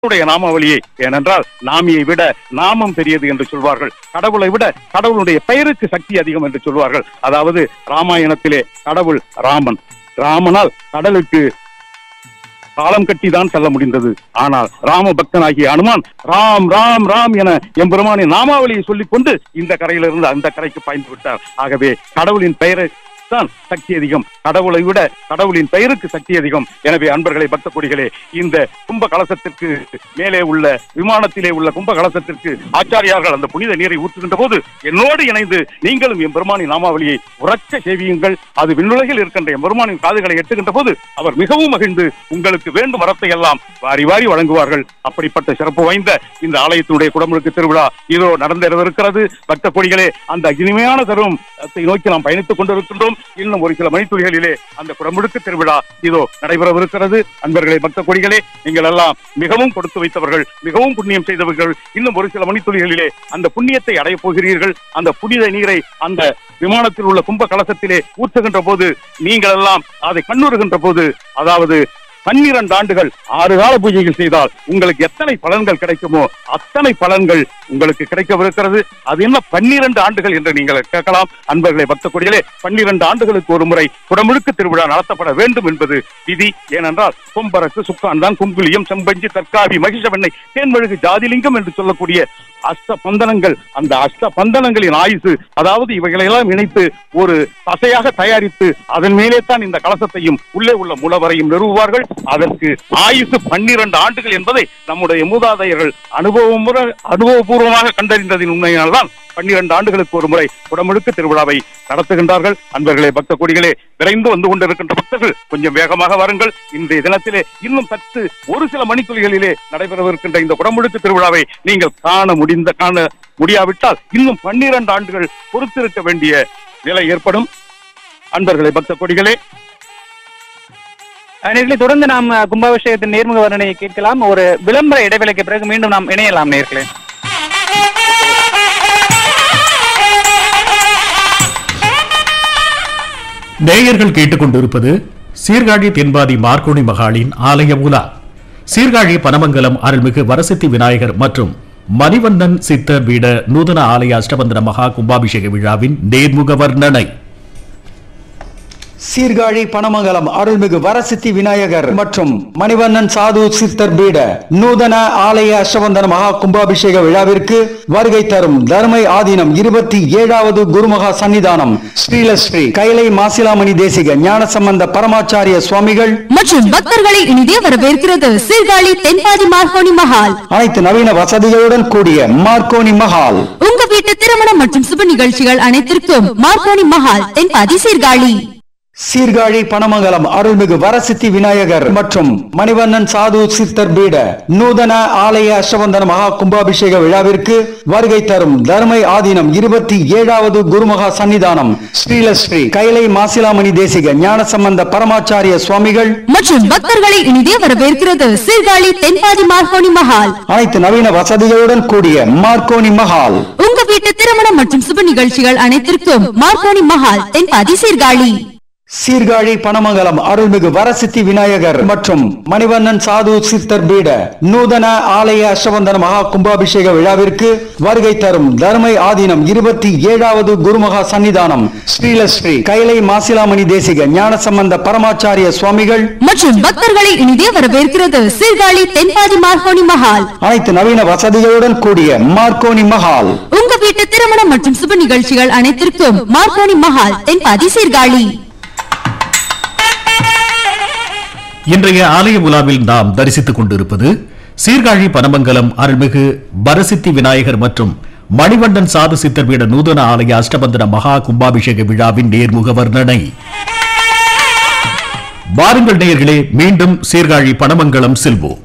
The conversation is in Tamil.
கடவுளுடைய நாமாவளியை ஏனென்றால் நாமியை விட நாமம் பெரியது என்று சொல்வார்கள் கடவுளை விட கடவுளுடைய பெயருக்கு சக்தி அதிகம் என்று சொல்வார்கள் அதாவது ராமாயணத்திலே கடவுள் ராமன் ராமனால் கடலுக்கு காலம் கட்டிதான் செல்ல முடிந்தது ஆனால் ராம பக்தனாகிய அனுமான் ராம் ராம் ராம் என எம்பெருமானின் நாமாவளியை சொல்லிக் கொண்டு இந்த கரையிலிருந்து அந்த கரைக்கு பாய்ந்து விட்டார் ஆகவே கடவுளின் பெயரை தான் சக்தி அதிகம் கடவுளை விட கடவுளின் பெயருக்கு சக்தி அதிகம் எனவே அன்பர்களை பக்த கொடிகளே இந்த கும்ப கலசத்திற்கு மேலே உள்ள விமானத்திலே உள்ள கும்ப கலசத்திற்கு ஆச்சாரியார்கள் அந்த புனித நீரை ஊற்றுகின்ற போது என்னோடு இணைந்து நீங்களும் என் பெருமானின் நாமாவளியை உறக்க சேவியுங்கள் அது விண்ணுலகில் இருக்கின்ற என் பெருமானின் காதுகளை எட்டுகின்ற போது அவர் மிகவும் மகிழ்ந்து உங்களுக்கு வேண்டும் வரத்தை எல்லாம் வாரி வாரி வழங்குவார்கள் அப்படிப்பட்ட சிறப்பு வாய்ந்த இந்த ஆலயத்தினுடைய குடமுழுக்கு திருவிழா இதோ நடந்தேறவிருக்கிறது பக்த கொடிகளே அந்த இனிமையான தருணத்தை நோக்கி நாம் பயணித்துக் கொண்டிருக்கின்றோம் இன்னும் ஒரு சில மணித்துளிகளிலே அந்த குடமுழுக்கு திருவிழா இதோ நடைபெறவிருக்கிறது அன்பர்களே பக்த கொடிகளே நீங்கள் எல்லாம் மிகவும் கொடுத்து வைத்தவர்கள் மிகவும் புண்ணியம் செய்தவர்கள் இன்னும் ஒரு சில மணித்துளிகளிலே அந்த புண்ணியத்தை அடையப் போகிறீர்கள் அந்த புனித நீரை அந்த விமானத்தில் உள்ள கும்ப கலசத்திலே ஊற்றுகின்ற போது நீங்கள் எல்லாம் அதை கண்ணுறுகின்ற போது அதாவது பன்னிரண்டு ஆண்டுகள் ஆறு கால பூஜைகள் செய்தால் உங்களுக்கு எத்தனை பலன்கள் கிடைக்குமோ அத்தனை பலன்கள் உங்களுக்கு கிடைக்கவிருக்கிறது அது என்ன பன்னிரண்டு ஆண்டுகள் என்று நீங்கள் கேட்கலாம் அன்பர்களே பக்த கொடிகளே பன்னிரண்டு ஆண்டுகளுக்கு ஒரு முறை குடமுழுக்கு திருவிழா நடத்தப்பட வேண்டும் என்பது விதி ஏனென்றால் கொம்பரசு சுக்கான் தான் குங்குலியம் செம்பஞ்சி தற்காவி மகிஷவெண்ணை தேன்மெழுகு ஜாதிலிங்கம் என்று சொல்லக்கூடிய அஷ்ட பந்தனங்கள் அந்த அஷ்ட பந்தனங்களின் ஆயுசு அதாவது இவைகளெல்லாம் இணைத்து ஒரு தசையாக தயாரித்து அதன் மேலே தான் இந்த கலசத்தையும் உள்ளே உள்ள முளவரையும் நிறுவுவார்கள் அதற்கு ஆயுசு பன்னிரண்டு ஆண்டுகள் என்பதை நம்முடைய மூதாதையர்கள் அனுபவம் அனுபவபூர்வமாக கண்டறிந்ததின் உண்மையினால்தான் பன்னிரண்டு ஆண்டுகளுக்கு ஒரு முறை குடமுழுக்கு திருவிழாவை நடத்துகின்றார்கள் அன்பர்களே பக்த கொடிகளே விரைந்து வந்து கொண்டிருக்கின்ற பக்தர்கள் கொஞ்சம் வேகமாக வாருங்கள் இன்றைய தினத்திலே இன்னும் சற்று ஒரு சில மணித்துளிகளிலே நடைபெறவிருக்கின்ற இந்த குடமுழுக்கு திருவிழாவை நீங்கள் காண முடிந்த காண முடியாவிட்டால் இன்னும் பன்னிரண்டு ஆண்டுகள் பொறுத்திருக்க வேண்டிய நிலை ஏற்படும் அன்பர்களே பக்த கொடிகளே நேர்களை தொடர்ந்து நாம் அஹ், கும்பாபிஷேகத்தின் நேர்முக வர்ணனையை கேட்கலாம் ஒரு விளம்பர இடைவேளைக்கு பிறகு மீண்டும் நாம் இணையலாம் நேர்களே நேயர்கள் கேட்டுக்கொண்டிருப்பது சீர்காழி தென்பாதி மார்க்கோணி மகாலின் ஆலய உலா சீர்காழி பனமங்கலம் அருள்மிகு வரசித்தி விநாயகர் மற்றும் மணிவண்ணன் சித்தர் பீட நூதன ஆலய அஷ்டபந்தன மகா கும்பாபிஷேக விழாவின் நேர்முக வர்ணனை சீர்காழி பனமங்கலம் அருள்மிகு வரசித்தி விநாயகர் மற்றும் மணிவண்ணன் சாது சித்தர் பீட நூதன ஆலய அஷ்டபந்தன மகா கும்பாபிஷேக விழாவிற்கு வருகை தரும் தர்மை ஆதீனம் இருபத்தி ஏழாவது குருமகா சன்னிதானம் ஸ்ரீலஸ்ரீ கைலை மாசிலாமணி தேசிக ஞானசம்பந்த பரமாச்சாரிய சுவாமிகள் மற்றும் பக்தர்களை இனிதே வரவேற்கிறது சீர்காழி தென்பாதி மார்கோனி மஹால் அனைத்து நவீன வசதிகளுடன் கூடிய மார்க்கோனி மஹால் உங்க வீட்டு திருமணம் மற்றும் சுப நிகழ்ச்சிகள் அனைத்திற்கும் மார்கோனி மஹால் தென்பாதி சீர்காழி சீர்காழி பனமங்கலம் அருள்மிகு வரசித்தி விநாயகர் மற்றும் மணிவண்ணன் சாது சித்தர் பீட நூதன ஆலய அஷ்டபந்தன மகா கும்பாபிஷேக விழாவிற்கு வருகை தரும் தர்மை ஆதீனம் இருபத்தி ஏழாவது குருமகா சன்னிதானம் ஸ்ரீலஸ்ரீ கைலை மாசிலாமணி தேசிக ஞானசம்பந்த பரமாச்சாரிய சுவாமிகள் மற்றும் பக்தர்களை இனிதே வரவேற்கிறது சீர்காழி தென்பாதி மார்கோனி மஹால் அனைத்து நவீன வசதிகளுடன் கூடிய மார்க்கோனி மஹால் உங்க வீட்டு திருமணம் மற்றும் சுப நிகழ்ச்சிகள் அனைத்திற்கும் மார்கோனி மஹால் தென்பாதி சீர்காழி சீர்காழி பனமங்கலம் அருள்மிகு வரசித்தி விநாயகர் மற்றும் மணிவண்ணன் சாது சித்தர் பீட நூதன ஆலய அஷ்டபந்தன மகா கும்பாபிஷேக விழாவிற்கு வருகை தரும் தர்மை ஆதீனம் இருபத்தி ஏழாவது குருமகா சன்னிதானம் ஸ்ரீலஸ்ரீ கைலை மாசிலாமணி தேசிக ஞானசம்பந்த பரமாச்சாரிய சுவாமிகள் மற்றும் பக்தர்களை இனிதே வரவேற்கிறது சீர்காழி தென்பாதி மார்கோனி மஹால் அனைத்து நவீன வசதிகளுடன் கூடிய மார்க்கோனி மஹால் உங்க வீட்டு திருமணம் மற்றும் சுப நிகழ்ச்சிகள் அனைத்திற்கும் மார்கோனி மஹால் தென்பாதி சீர்காழி இன்றைய ஆலய உலாவில் நாம் தரிசித்துக் கொண்டிருப்பது சீர்காழி பனமங்கலம் அருள்மிகு வரசித்தி விநாயகர் மற்றும் மணிவண்ணன் சாது சித்தர் பீட நூதன ஆலய அஷ்டபந்தன மகா கும்பாபிஷேக விழாவின் நேர்முக வர்ணனை வாருங்கள் நேயர்களே மீண்டும் சீர்காழி பனமங்கலம் செல்வோம்